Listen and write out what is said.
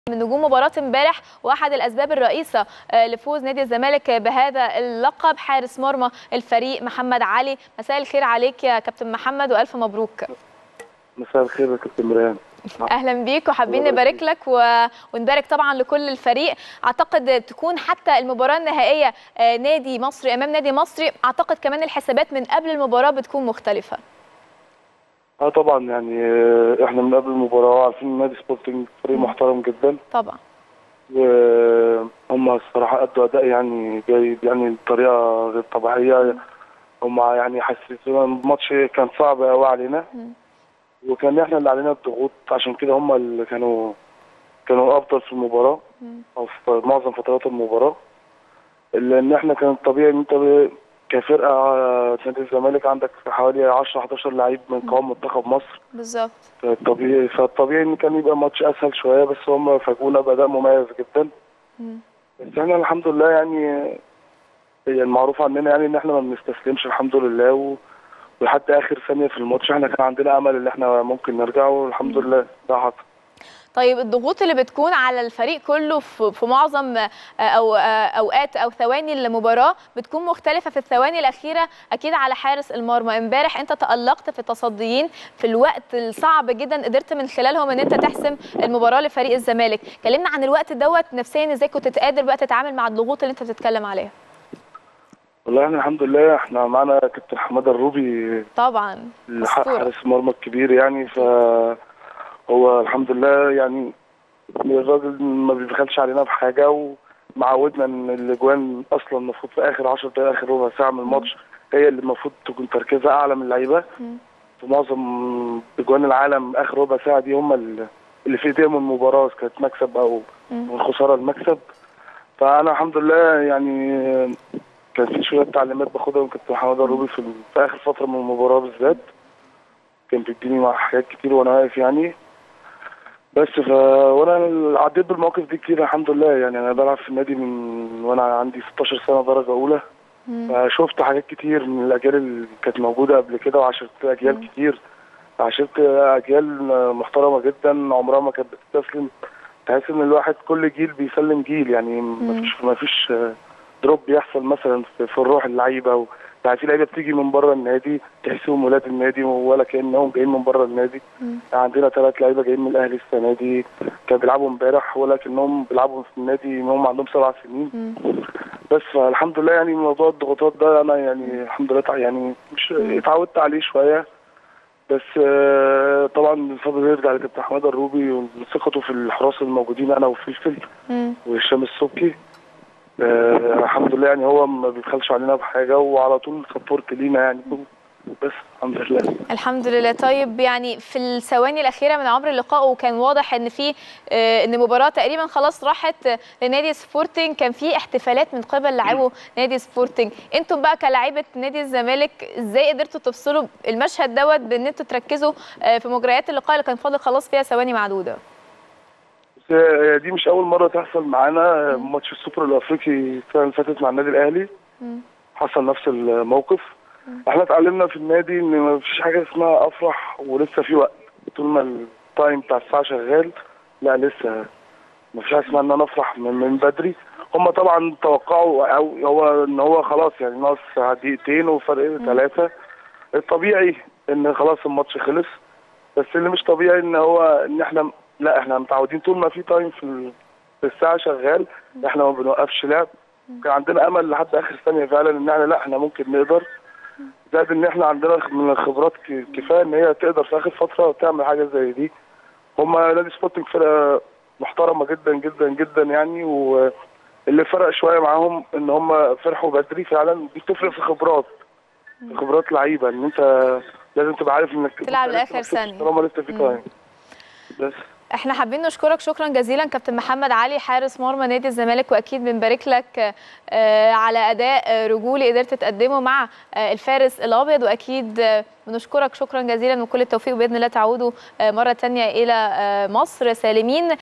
من نجوم مباراة امبارح واحد الاسباب الرئيسة آه، لفوز نادي الزمالك بهذا اللقب حارس مرمى الفريق محمد علي مساء الخير عليك يا كابتن محمد والف مبروك مساء الخير يا كابتن مريان اهلا بيك وحابين الله يبارك نبارك لك و... ونبارك طبعا لكل الفريق اعتقد تكون حتى المباراه النهائيه آه، نادي مصري امام نادي مصري اعتقد كمان الحسابات من قبل المباراه بتكون مختلفه اه طبعا يعني آه، احنا من قبل المباراه عارفين ان نادي سبورتنج فريق محترم جدا طبعا وهم الصراحه ادوا اداء يعني جيد يعني بطريقه غير طبيعيه هم يعني حسيتونا الماتش كان صعب قوي علينا مم. وكان احنا اللي علينا الضغوط عشان كده هم اللي كانوا كانوا افضل في المباراه مم. او في معظم فترات المباراه لان احنا كان طبيعي ان انت ب- كفرقه آه، نادي الزمالك عندك حوالي 10 11 لعيب من قوام منتخب مصر بالظبط فالطبيعي فالطبيعي ان كان يبقى ماتش اسهل شويه بس هم فاجئونا باداء مميز جدا مم. بس احنا الحمد لله يعني هي المعروف عننا يعني ان احنا ما بنستسلمش الحمد لله و... ولحد اخر ثانيه في الماتش احنا كان عندنا امل ان احنا ممكن نرجع والحمد لله ده حصل طيب الضغوط اللي بتكون على الفريق كله في في معظم آه، او آه، اوقات او ثواني المباراه بتكون مختلفه في الثواني الاخيره اكيد على حارس المرمى امبارح انت تالقت في التصديين في الوقت الصعب جدا قدرت من خلالهم ان انت تحسم المباراه لفريق الزمالك كلمنا عن الوقت دوت نفسيا ازاي كنت قادر بقى تتعامل مع الضغوط اللي انت بتتكلم عليها والله احنا الحمد لله احنا معانا كابتن حماده الروبي طبعا الح- أسطورة. حارس المرمى الكبير يعني ف هو الحمد لله يعني الراجل ما بيبخلش علينا بحاجه ومعودنا ان الاجوان اصلا المفروض في اخر 10 دقائق اخر ربع ساعه من الماتش هي اللي المفروض تكون تركيزها اعلى من اللعيبه مم. في معظم اجوان العالم اخر ربع ساعه دي هم ال- اللي في ايديهم المباراه إذا كانت مكسب او مم. من خساره المكسب فانا الحمد لله يعني كان في شويه تعليمات باخدها من كابتن حماده الروبي في, في اخر فتره من المباراه بالذات كان بيديني مع حاجات كتير وانا واقف يعني بس ف وانا عديت بالمواقف دي كتير الحمد لله يعني انا بلعب في النادي من وانا عندي 16 سنه درجه اولى مم. فشفت حاجات كتير من الاجيال اللي كانت موجوده قبل كده وعشرت اجيال مم. كتير عشرت اجيال محترمه جدا عمرها ما كانت بتستسلم تحس ان الواحد كل جيل بيسلم جيل يعني مفيش مفيش دروب بيحصل مثلا في, في الروح اللعيبه و... يعني في لعيبه بتيجي من بره النادي تحسهم ولاد النادي ولا كانهم جايين من بره النادي مم. يعني عندنا ثلاث لعيبه جايين من الاهلي السنه دي كانوا بيلعبوا امبارح ولكنهم بيلعبوا في النادي من هم عندهم سبع سنين مم. بس فالحمد لله يعني موضوع الضغوطات ده انا يعني الحمد لله تع- يعني مش اتعودت عليه شويه بس آه، طبعا الفضل يرجع لكابتن حماده الروبي وثقته في الحراس الموجودين انا وفلفل مم. وهشام السبكي آه، الحمد لله يعني هو ما بيبخلش علينا بحاجه وعلى طول سبورت لينا يعني بس الحمد لله الحمد لله طيب يعني في الثواني الاخيره من عمر اللقاء وكان واضح ان في آه، ان المباراه تقريبا خلاص راحت آه، لنادي سبورتنج كان في احتفالات من قبل لاعبو نادي سبورتنج انتم بقى كلاعيبه نادي الزمالك ازاي قدرتوا تفصلوا المشهد دوت بان انتوا تركزوا آه، في مجريات اللقاء اللي كان فاضل خلاص فيها ثواني معدوده بس هي دي مش اول مره تحصل معانا ماتش السوبر الافريقي السنه اللي فاتت مع النادي الاهلي مم. حصل نفس الموقف احنا اتعلمنا في النادي ان ما فيش حاجه اسمها افرح ولسه في وقت طول ما التايم بتاع الساعه شغال لا لسه ما فيش حاجه اسمها ان انا افرح من, من بدري هم طبعا توقعوا او هو ان هو خلاص يعني ناقص دقيقتين وفرق ثلاثه الطبيعي ان خلاص الماتش خلص بس اللي مش طبيعي ان هو ان احنا لا احنا متعودين طول ما في تايم في ال- في الساعه شغال احنا ما بنوقفش لعب كان عندنا امل لحد اخر ثانيه فعلا ان احنا لا احنا ممكن نقدر زائد ان احنا عندنا من الخبرات ك- كفايه ان هي تقدر في اخر فتره تعمل حاجه زي دي هما نادي سبورتنج فرقه محترمه جدا جدا جدا يعني واللي فرق شويه معاهم ان هم فرحوا بدري فعلا دي بتفرق في خبرات في خبرات لعيبه ان انت لازم تبقى عارف انك تلعب لسه ما لآخر كسبتش ثانية. طالما لسه في مم. تايم بس احنا حابين نشكرك شكرا جزيلا كابتن محمد علي حارس مرمى نادي الزمالك واكيد بنبارك لك آه، على اداء آه، رجولي قدرت تقدمه مع آه، الفارس الابيض واكيد آه، بنشكرك شكرا جزيلا وكل التوفيق باذن الله تعودوا آه، مره تانية الى آه، مصر سالمين